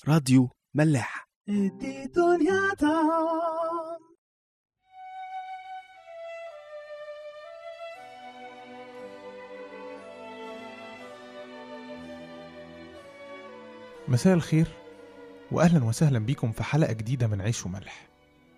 راديو ملاح ادي دنيا طعم مساء الخير واهلا وسهلا بيكم في حلقه جديده من عيش وملح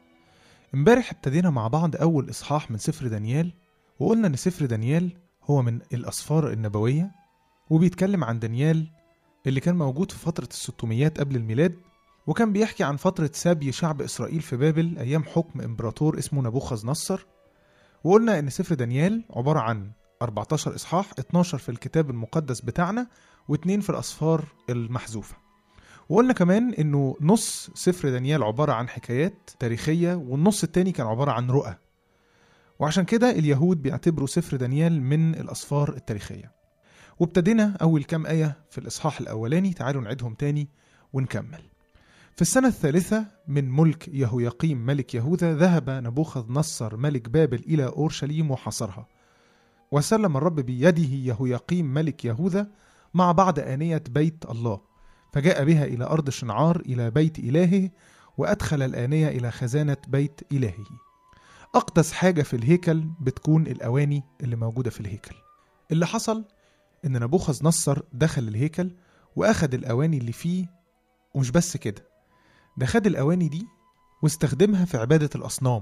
امبارح ابتدينا مع بعض اول اصحاح من سفر دانيال وقلنا ان سفر دانيال هو من الاسفار النبويه وبيتكلم عن دانيال اللي كان موجود في فتره الستميات قبل الميلاد وكان بيحكي عن فتره سبي شعب اسرائيل في بابل ايام حكم امبراطور اسمه نبوخذ نصر وقلنا ان سفر دانيال عباره عن 14 اصحاح 12 في الكتاب المقدس بتاعنا واتنين في الاسفار المحذوفه وقلنا كمان انه نص سفر دانيال عباره عن حكايات تاريخيه والنص التاني كان عباره عن رؤى وعشان كده اليهود بيعتبروا سفر دانيال من الاسفار التاريخيه وابتدينا اول كام ايه في الاصحاح الاولاني تعالوا نعيدهم تاني ونكمل في السنة الثالثة من ملك يهويقيم ملك يهوذا ذهب نبوخذ نصر ملك بابل إلى أورشليم وحاصرها وسلم الرب بيده يهويقيم ملك يهوذا مع بعض آنية بيت الله فجاء بها إلى أرض شنعار إلى بيت إلهه وأدخل الآنية إلى خزانة بيت إلهه أقدس حاجة في الهيكل بتكون الأواني اللي موجودة في الهيكل اللي حصل إن نبوخذ نصر دخل الهيكل وأخد الأواني اللي فيه ومش بس كده ده خد الأواني دي واستخدمها في عبادة الأصنام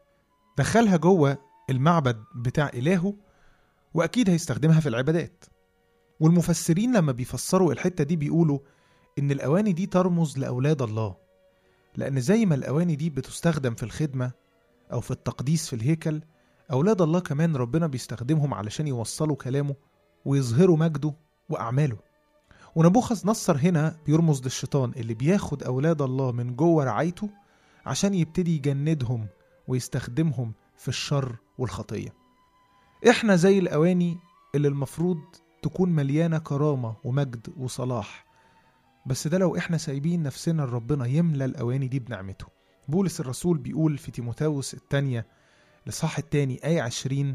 دخلها جوه المعبد بتاع إلهه وأكيد هيستخدمها في العبادات والمفسرين لما بيفسروا الحتة دي بيقولوا إن الأواني دي ترمز لأولاد الله لأن زي ما الأواني دي بتستخدم في الخدمة أو في التقديس في الهيكل أولاد الله كمان ربنا بيستخدمهم علشان يوصلوا كلامه ويظهروا مجده وأعماله ونبوخذ نصر هنا بيرمز للشيطان اللي بياخد أولاد الله من جوه رعايته عشان يبتدي يجندهم ويستخدمهم في الشر والخطية احنا زي الأواني اللي المفروض تكون مليانة كرامة ومجد وصلاح بس ده لو احنا سايبين نفسنا لربنا يملى الأواني دي بنعمته بولس الرسول بيقول في تيموثاوس الثانية الإصحاح الثاني آية 20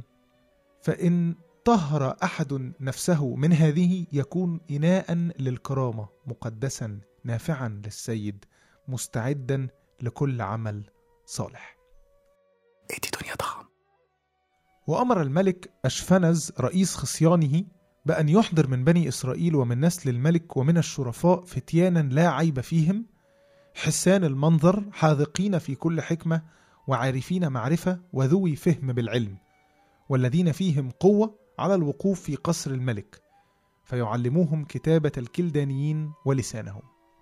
فإن طهر أحد نفسه من هذه يكون إناء للكرامة مقدسا نافعا للسيد مستعدا لكل عمل صالح ادي دنيا طعم وأمر الملك أشفنز رئيس خصيانه بأن يحضر من بني إسرائيل ومن نسل الملك ومن الشرفاء فتيانا لا عيب فيهم حسان المنظر حاذقين في كل حكمة وعارفين معرفة وذوي فهم بالعلم والذين فيهم قوة على الوقوف في قصر الملك فيعلموهم كتابة الكلدانيين ولسانهم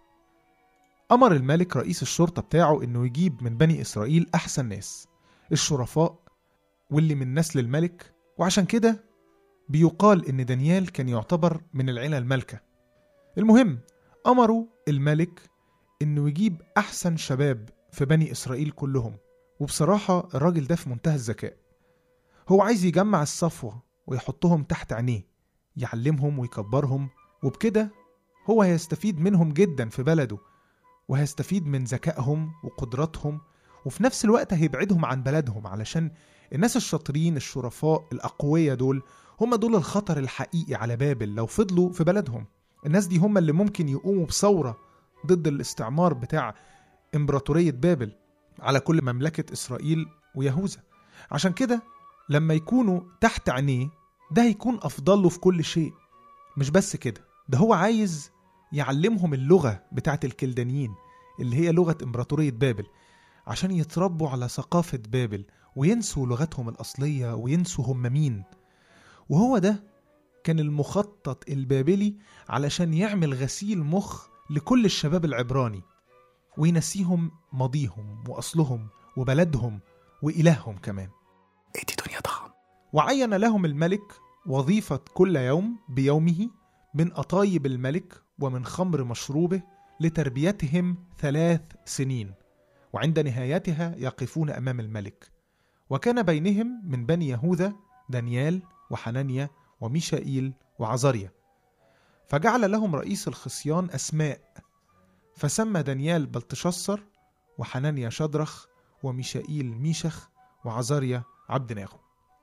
أمر الملك رئيس الشرطة بتاعه إنه يجيب من بني إسرائيل أحسن ناس الشرفاء واللي من نسل الملك وعشان كده بيقال إن دانيال كان يعتبر من العيلة المالكة المهم أمروا الملك إنه يجيب أحسن شباب في بني إسرائيل كلهم وبصراحة الراجل ده في منتهى الذكاء هو عايز يجمع الصفوة ويحطهم تحت عينيه يعلمهم ويكبرهم وبكده هو هيستفيد منهم جدا في بلده وهيستفيد من ذكائهم وقدراتهم وفي نفس الوقت هيبعدهم عن بلدهم علشان الناس الشاطرين الشرفاء الأقوياء دول هم دول الخطر الحقيقي على بابل لو فضلوا في بلدهم الناس دي هم اللي ممكن يقوموا بثورة ضد الاستعمار بتاع إمبراطورية بابل على كل مملكة إسرائيل ويهوذا عشان كده لما يكونوا تحت عينيه ده هيكون أفضل له في كل شيء مش بس كده ده هو عايز يعلمهم اللغة بتاعت الكلدانيين اللي هي لغة إمبراطورية بابل عشان يتربوا على ثقافة بابل وينسوا لغتهم الأصلية وينسوا هم مين وهو ده كان المخطط البابلي علشان يعمل غسيل مخ لكل الشباب العبراني وينسيهم ماضيهم وأصلهم وبلدهم وإلههم كمان ادي دنيا طعم وعين لهم الملك وظيفة كل يوم بيومه من أطايب الملك ومن خمر مشروبه لتربيتهم ثلاث سنين وعند نهايتها يقفون أمام الملك وكان بينهم من بني يهوذا دانيال وحنانيا وميشائيل وعزريا فجعل لهم رئيس الخصيان أسماء فسمى دانيال بلتشصر وحنانيا شدرخ وميشائيل ميشخ وعزريا عبد ناغو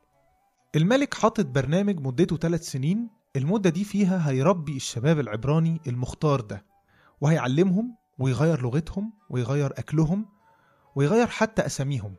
الملك حاطط برنامج مدته ثلاث سنين المدة دي فيها هيربي الشباب العبراني المختار ده وهيعلمهم ويغير لغتهم ويغير أكلهم ويغير حتى أساميهم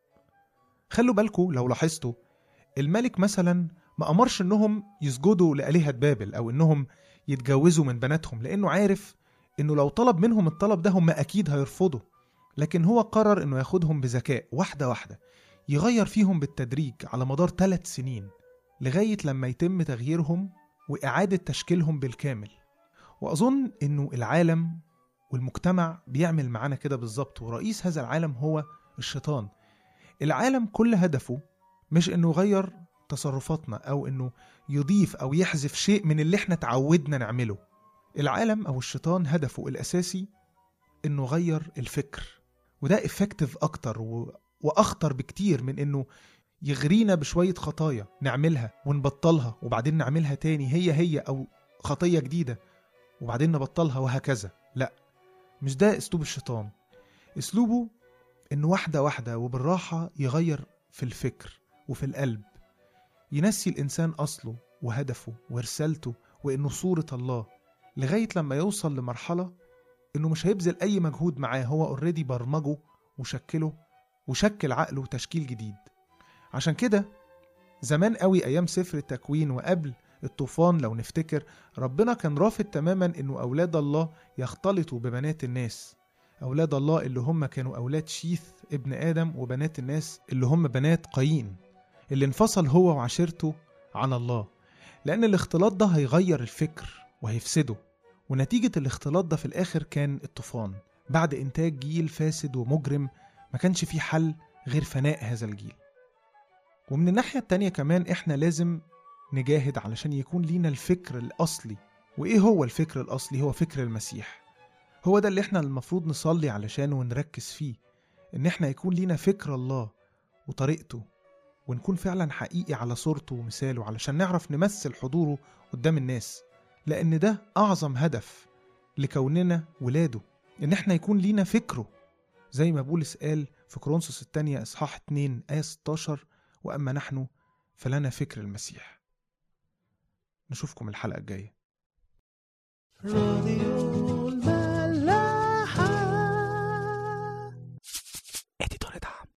خلوا بالكم لو لاحظتوا الملك مثلا ما أمرش إنهم يسجدوا لآلهة بابل أو إنهم يتجوزوا من بناتهم لأنه عارف إنه لو طلب منهم الطلب ده هم أكيد هيرفضوا لكن هو قرر إنه ياخدهم بذكاء واحدة واحدة يغير فيهم بالتدريج على مدار ثلاث سنين لغاية لما يتم تغييرهم وإعادة تشكيلهم بالكامل وأظن إنه العالم والمجتمع بيعمل معانا كده بالظبط ورئيس هذا العالم هو الشيطان العالم كل هدفه مش إنه يغير تصرفاتنا أو إنه يضيف أو يحذف شيء من اللي إحنا تعودنا نعمله العالم أو الشيطان هدفه الأساسي إنه غير الفكر وده افكتيف أكتر و... وأخطر بكتير من إنه يغرينا بشوية خطايا نعملها ونبطلها وبعدين نعملها تاني هي هي أو خطية جديدة وبعدين نبطلها وهكذا لا مش ده أسلوب الشيطان أسلوبه إنه واحدة واحدة وبالراحة يغير في الفكر وفي القلب ينسي الإنسان أصله وهدفه ورسالته وإنه صورة الله لغاية لما يوصل لمرحلة إنه مش هيبذل أي مجهود معاه هو اوريدي برمجه وشكله وشكل عقله تشكيل جديد عشان كده زمان قوي أيام سفر التكوين وقبل الطوفان لو نفتكر ربنا كان رافض تماما إنه أولاد الله يختلطوا ببنات الناس أولاد الله اللي هم كانوا أولاد شيث ابن آدم وبنات الناس اللي هم بنات قايين اللي انفصل هو وعشيرته عن الله لأن الاختلاط ده هيغير الفكر وهيفسده ونتيجة الاختلاط ده في الآخر كان الطوفان بعد إنتاج جيل فاسد ومجرم ما كانش فيه حل غير فناء هذا الجيل ومن الناحية التانية كمان إحنا لازم نجاهد علشان يكون لينا الفكر الأصلي وإيه هو الفكر الأصلي؟ هو فكر المسيح هو ده اللي إحنا المفروض نصلي علشانه ونركز فيه إن إحنا يكون لينا فكر الله وطريقته ونكون فعلا حقيقي على صورته ومثاله علشان نعرف نمثل حضوره قدام الناس لأن ده أعظم هدف لكوننا ولاده إن إحنا يكون لينا فكره زي ما بولس قال في كورنثوس الثانية إصحاح 2 آية 16 وأما نحن فلنا فكر المسيح نشوفكم الحلقة الجاية راديو الملاح